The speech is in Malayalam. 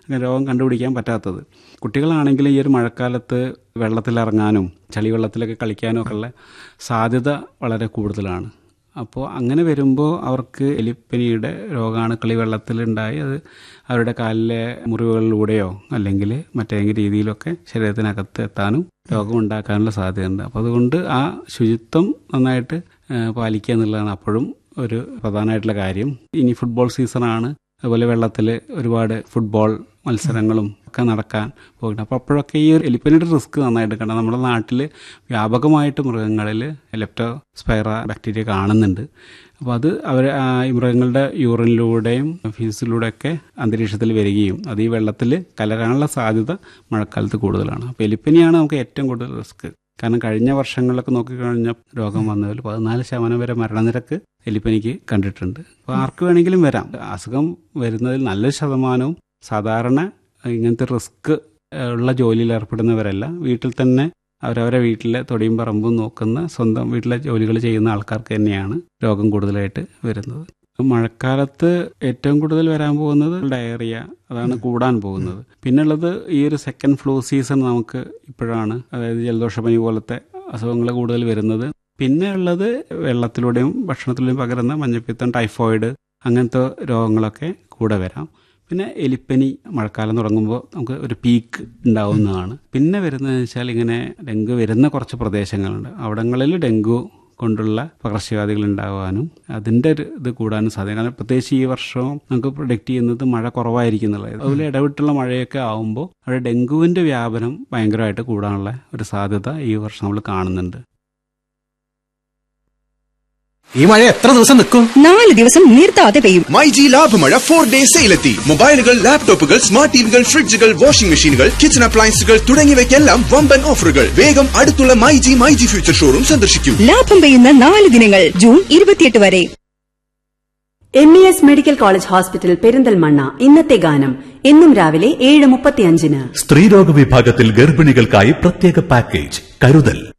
അങ്ങനെ രോഗം കണ്ടുപിടിക്കാൻ പറ്റാത്തത് കുട്ടികളാണെങ്കിൽ ഈ ഒരു മഴക്കാലത്ത് വെള്ളത്തിലിറങ്ങാനും ചളിവെള്ളത്തിലൊക്കെ കളിക്കാനും ഒക്കെ ഉള്ള സാധ്യത വളരെ കൂടുതലാണ് അപ്പോൾ അങ്ങനെ വരുമ്പോൾ അവർക്ക് എലിപ്പനിയുടെ രോഗാണുക്കൾ ഈ വെള്ളത്തിലുണ്ടായി അത് അവരുടെ കാലിലെ മുറിവുകളിലൂടെയോ അല്ലെങ്കിൽ മറ്റേതെങ്കിലും രീതിയിലൊക്കെ ശരീരത്തിനകത്ത് എത്താനും രോഗം ഉണ്ടാക്കാനുള്ള സാധ്യതയുണ്ട് അപ്പോൾ അതുകൊണ്ട് ആ ശുചിത്വം നന്നായിട്ട് ഏഹ്, പാലിക്കുക എന്നുള്ളതാണ് അപ്പോഴും ഒരു പ്രധാനമായിട്ടുള്ള കാര്യം ഇനി ഫുട്ബോൾ സീസണാണ് അതുപോലെ വെള്ളത്തിൽ ഒരുപാട് ഫുട്ബോൾ മത്സരങ്ങളും ഒക്കെ നടക്കാൻ പോകുന്നുണ്ട് അപ്പോൾ അപ്പോഴൊക്കെ ഈ ഒരു എലിപ്പനിയുടെ റിസ്ക് നന്നായിട്ട് കണ്ടാൽ നമ്മുടെ നാട്ടിൽ വ്യാപകമായിട്ട് മൃഗങ്ങളിൽ ലെപ്റ്റോ സ്പൈറ ബാക്ടീരിയ കാണുന്നുണ്ട് അപ്പോൾ അത് അവർ ഈ മൃഗങ്ങളുടെ യൂറിനിലൂടെയും ഫീസിലൂടെയൊക്കെ അന്തരീക്ഷത്തിൽ വരികയും അത് ഈ വെള്ളത്തിൽ കലരാനുള്ള സാധ്യത മഴക്കാലത്ത് കൂടുതലാണ് അപ്പോൾ എലിപ്പനിയാണ് നമുക്ക് ഏറ്റവും കൂടുതൽ റിസ്ക് കാരണം കഴിഞ്ഞ വർഷങ്ങളിലൊക്കെ നോക്കിക്കഴിഞ്ഞാൽ രോഗം വന്നതിൽ പതിനാല് ശതമാനം വരെ മരണനിരക്ക് എലിപ്പനിക്ക് കണ്ടിട്ടുണ്ട് അപ്പോൾ ആർക്ക് വേണമെങ്കിലും വരാം അസുഖം വരുന്നതിൽ നല്ലൊരു ശതമാനവും സാധാരണ ഇങ്ങനത്തെ റിസ്ക് ഉള്ള ജോലിയിൽ ഏർപ്പെടുന്നവരല്ല വീട്ടിൽ തന്നെ അവരവരെ വീട്ടിലെ തൊടിയും പറമ്പും നോക്കുന്ന സ്വന്തം വീട്ടിലെ ജോലികൾ ചെയ്യുന്ന ആൾക്കാർക്ക് തന്നെയാണ് രോഗം കൂടുതലായിട്ട് വരുന്നത് മഴക്കാലത്ത് ഏറ്റവും കൂടുതൽ വരാൻ പോകുന്നത് ഡയറിയ അതാണ് കൂടാൻ പോകുന്നത് പിന്നുള്ളത് ഈ ഒരു സെക്കൻഡ് ഫ്ലൂ സീസൺ നമുക്ക് ഇപ്പോഴാണ് അതായത് ജലദോഷപ്പനി പോലത്തെ അസുഖങ്ങൾ കൂടുതൽ വരുന്നത് പിന്നെ ഉള്ളത് വെള്ളത്തിലൂടെയും ഭക്ഷണത്തിലൂടെയും പകരുന്ന മഞ്ഞപ്പിത്തം ടൈഫോയിഡ് അങ്ങനത്തെ രോഗങ്ങളൊക്കെ കൂടെ വരാം പിന്നെ എലിപ്പനി മഴക്കാലം തുടങ്ങുമ്പോൾ നമുക്ക് ഒരു പീക്ക് ഉണ്ടാവുന്നതാണ് പിന്നെ വരുന്നതെന്ന് വെച്ചാൽ ഇങ്ങനെ ഡെങ്കു വരുന്ന കുറച്ച് പ്രദേശങ്ങളുണ്ട് അവിടങ്ങളിൽ ഡെങ്കു കൊണ്ടുള്ള പകർച്ചവ്യാധികൾ ഉണ്ടാകാനും അതിൻ്റെ ഒരു ഇത് കൂടാനും സാധ്യത കാരണം പ്രത്യേകിച്ച് ഈ വർഷവും നമുക്ക് പ്രൊഡിക്റ്റ് ചെയ്യുന്നത് മഴ കുറവായിരിക്കും എന്നുള്ളത് അതുപോലെ ഇടവിട്ടുള്ള മഴയൊക്കെ ആകുമ്പോൾ അവിടെ ഡെങ്കുവിൻ്റെ വ്യാപനം ഭയങ്കരമായിട്ട് കൂടാനുള്ള ഒരു സാധ്യത ഈ വർഷം നമ്മൾ കാണുന്നുണ്ട് ഈ മഴ എത്ര ദിവസം നിൽക്കും നാല് ദിവസം നിർത്താതെ പെയ്യും മൈജി ലാഭമഴ ഫോർ ഡേ സെയിലെത്തി മൊബൈലുകൾ ലാപ്ടോപ്പുകൾ സ്മാർട്ട് ടിവികൾ ഫ്രിഡ്ജുകൾ വാഷിംഗ് മെഷീനുകൾ കിച്ചൺ അപ്ലയൻസുകൾ തുടങ്ങിയവയ്ക്കെല്ലാം വമ്പൻ ഓഫറുകൾ വേഗം അടുത്തുള്ള മൈജി മൈജി ഫ്യൂച്ചർ ഷോറൂം സന്ദർശിക്കൂ ലാഭം പെയ്യുന്ന നാല് ദിനങ്ങൾ ജൂൺ ഇരുപത്തിയെട്ട് വരെ M E S medical college hospital Perinthalmanna ഇന്നത്തെ ഗാനം എന്നും രാവിലെ ഏഴ് മുപ്പത്തിയഞ്ചിന് സ്ത്രീരോഗ വിഭാഗത്തിൽ ഗർഭിണികൾക്കായി പ്രത്യേക പാക്കേജ് കരുതൽ